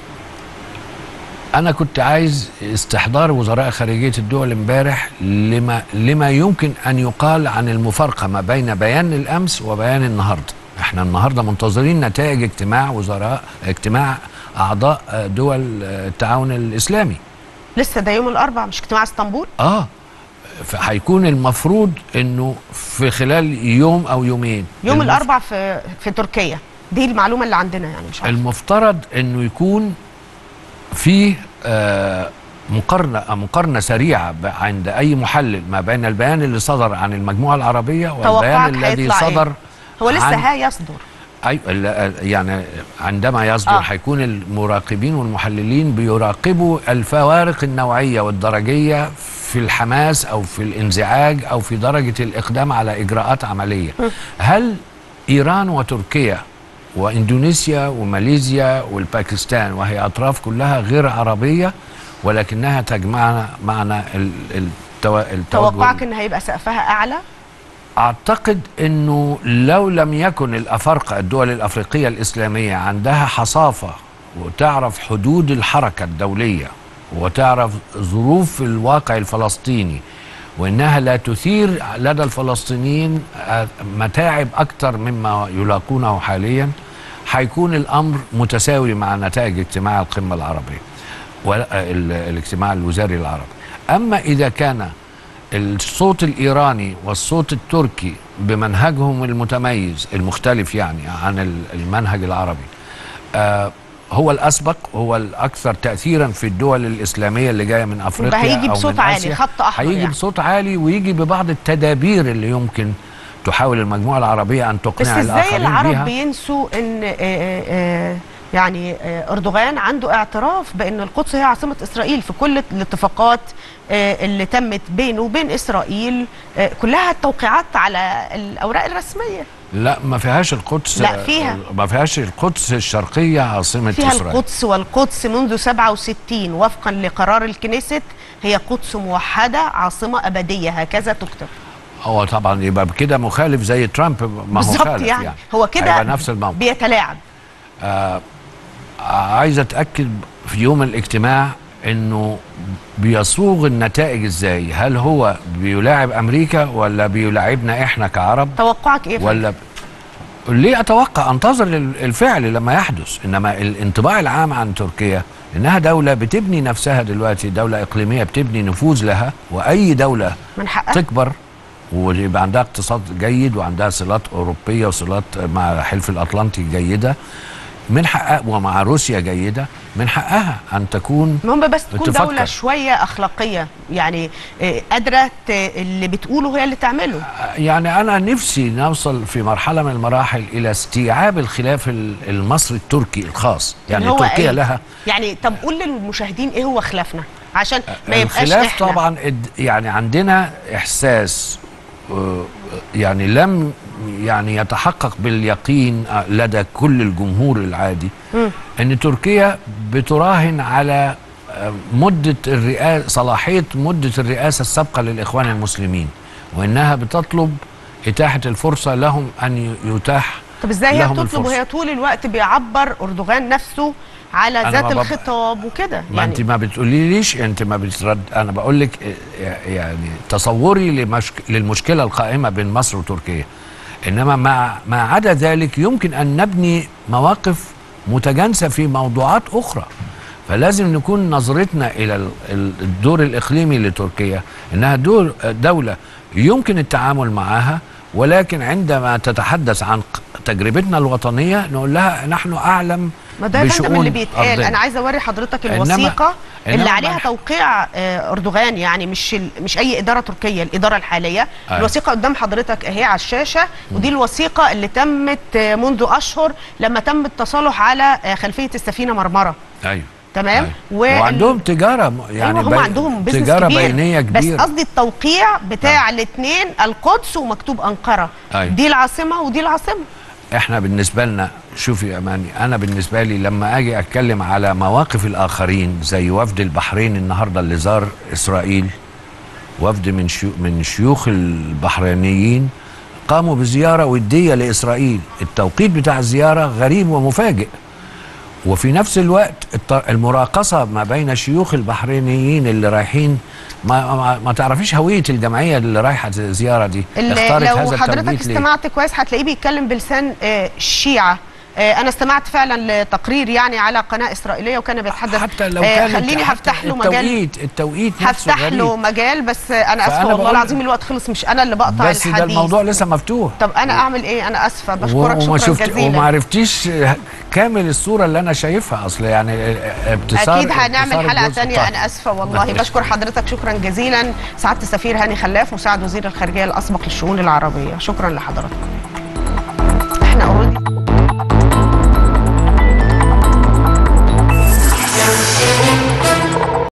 انا كنت عايز استحضار وزراء خارجيه الدول امبارح لما لما يمكن ان يقال عن المفارقه ما بين بيان الامس وبيان النهارده احنا النهارده منتظرين نتائج اجتماع وزراء اجتماع اعضاء آه، دول آه، التعاون الاسلامي لسه ده يوم الاربعاء مش اجتماع اسطنبول اه فهيكون المفروض انه في خلال يوم او يومين يوم المف- الاربعاء في في تركيا دي المعلومه اللي عندنا يعني مش عارفه المفترض انه يكون في آه، مقارنه مقارنه سريعه ب- عند اي محلل ما بين البيان اللي صدر عن المجموعه العربيه والبيان توقعك الذي هيطلع إيه؟ صدر هو لسه عن- هيصدر أي ال- يعني عندما يصدر آه. آه. هيكون المراقبين والمحللين بيراقبوا الفوارق النوعية والدرجية في الحماس أو في الانزعاج أو في درجة الإقدام على إجراءات عملية هل إيران وتركيا وإندونيسيا وماليزيا والباكستان وهي أطراف كلها غير عربية ولكنها تجمعنا معنا ال- التو... التوجه توقعك ان هيبقى سقفها اعلى اعتقد انه لو لم يكن الافارقه الدول الافريقيه الاسلاميه عندها حصافه وتعرف حدود الحركه الدوليه وتعرف ظروف الواقع الفلسطيني وانها لا تثير لدى الفلسطينيين آه، متاعب اكثر مما يلاقونه حاليا هيكون الامر متساوي مع نتائج اجتماع القمه العربيه والاجتماع الوزاري العربي اما اذا كان الصوت الايراني والصوت التركي بمنهجهم المتميز المختلف يعني عن ال- المنهج العربي آه هو الاسبق هو الاكثر تاثيرا في الدول الاسلاميه اللي جايه من افريقيا هيجي أو بصوت من عالي، آسيا. خط أحمر هيجي يعني. بصوت عالي ويجي ببعض التدابير اللي يمكن تحاول المجموعه العربيه ان بس تقنع ازاي الاخرين العرب بيها بينسوا ان آه، آه، يعني آه، اردوغان عنده اعتراف بان القدس هي عاصمه اسرائيل في كل الاتفاقات آه، اللي تمت بينه وبين اسرائيل آه، كلها التوقيعات على الاوراق الرسميه لا ما فيهاش القدس لا، فيها. ما فيهاش القدس الشرقيه عاصمه فيها اسرائيل القدس والقدس منذ 67 وفقا لقرار الكنيست هي قدس موحده عاصمه ابديه هكذا تكتب هو طبعا يبقى كده مخالف زي ترامب ما هو بالظبط خالف يعني. يعني هو كده هيبقى نفس الموقف بيتلاعب عايز اتاكد في يوم الاجتماع انه بيصوغ النتائج ازاي هل هو بيلاعب امريكا ولا بيلاعبنا احنا كعرب توقعك ايه ولا ب... ليه اتوقع انتظر ال- الفعل لما يحدث انما الانطباع العام عن تركيا انها دوله بتبني نفسها دلوقتي دوله اقليميه بتبني نفوذ لها واي دوله من حقها تكبر ويبقى عندها اقتصاد جيد وعندها صلات اوروبيه وصلات مع الحلف الاطلنطي جيده من حقها ومع روسيا جيده من حقها ان تكون المهم بس تكون تفكر. دولة شوية أخلاقية يعني آه، قادرة ت- اللي بتقوله هي اللي تعمله يعني انا نفسي نوصل في مرحله من المراحل الى استيعاب الخلاف ال- المصري التركي الخاص يعني اللي هو تركيا إيه؟ لها يعني طب قول للمشاهدين إيه هو خلافنا عشان ما يبقاش الخلاف إحنا طبعا اد- يعني عندنا احساس آه، يعني لم يعني يتحقق باليقين آه، لدى كل الجمهور العادي ان تركيا بتراهن على آه، مده الرئاسه صلاحيه مده الرئاسه السابقه للاخوان المسلمين وانها بتطلب اتاحه الفرصه لهم ان يتاح طب ازاي هي لهم بتطلب الفرصة. وهي طول الوقت بيعبر اردوغان نفسه على أنا ذات ما بب- الخطاب وكده ما انت ما بتقولي ليش انت ما بترد انا بقول لك يعني تصوري لمشك... للمشكله القائمه بين مصر وتركيا انما مع ما عدا ذلك يمكن ان نبني مواقف متجانسه في موضوعات اخرى فلازم نكون نظرتنا الى ال- ال- الدور الاقليمي لتركيا انها دور دوله يمكن التعامل معها ولكن عندما تتحدث عن ق- تجربتنا الوطنيه نقول لها نحن اعلم ما ده يا فندم بشؤون اللي بيتقال أرضنا. انا عايزه اوري حضرتك إنما- الوثيقه اللي إنما عليها ما- توقيع آه، اردوغان يعني مش ال- مش اي اداره تركيه الاداره الحاليه أيوة. الوثيقه قدام حضرتك اهي على الشاشه ودي الوثيقه اللي تمت آه، منذ اشهر لما تم التصالح على آه، خلفيه السفينه مرمره ايوه تمام أيوة. وال- وعندهم تجاره م- يعني يعني هم بي- عندهم بزنس تجاره كبير بينيه كبيره بس قصدي التوقيع بتاع الاثنين القدس ومكتوب انقره أيوة. دي العاصمه ودي العاصمه احنا بالنسبه لنا شوفي يا اماني انا بالنسبه لي لما اجي اتكلم على مواقف الاخرين زي وفد البحرين النهارده اللي زار اسرائيل وفد من شيو من شيوخ البحرينيين قاموا بزياره وديه لاسرائيل التوقيت بتاع الزياره غريب ومفاجئ وفي نفس الوقت الت- المراقصه ما بين شيوخ البحرينيين اللي رايحين ما, ما, ما تعرفيش هويه الجمعيه اللي رايحه الزياره دي اللي اختارت لو هذا حضرتك التوقيت ليه؟ استمعت كويس هتلاقيه بيتكلم بلسان آه، الشيعة آه، انا استمعت فعلا لتقرير يعني على قناه اسرائيليه وكان بيتحدث حتى لو آه، كانت خليني حتى هفتح له مجال التوقيت التوقيت نفسه هفتح غريب له مجال بس آه، انا اسفه فأنا والله بقول- العظيم الوقت خلص مش انا اللي بقطع بس الحديث ده الموضوع لسه مفتوح طب انا اعمل ايه انا اسفه بشكرك وما شكرا شفت وما جزيلا عرفتيش كامل الصوره اللي انا شايفها اصل يعني ابتسار اكيد هنعمل ابتسار حلقه الجزء تانية طيب. انا اسفه والله معلش. بشكر حضرتك شكرا جزيلا سعاده السفير هاني خلاف مساعد وزير الخارجيه الاسبق للشؤون العربيه شكرا لحضراتكم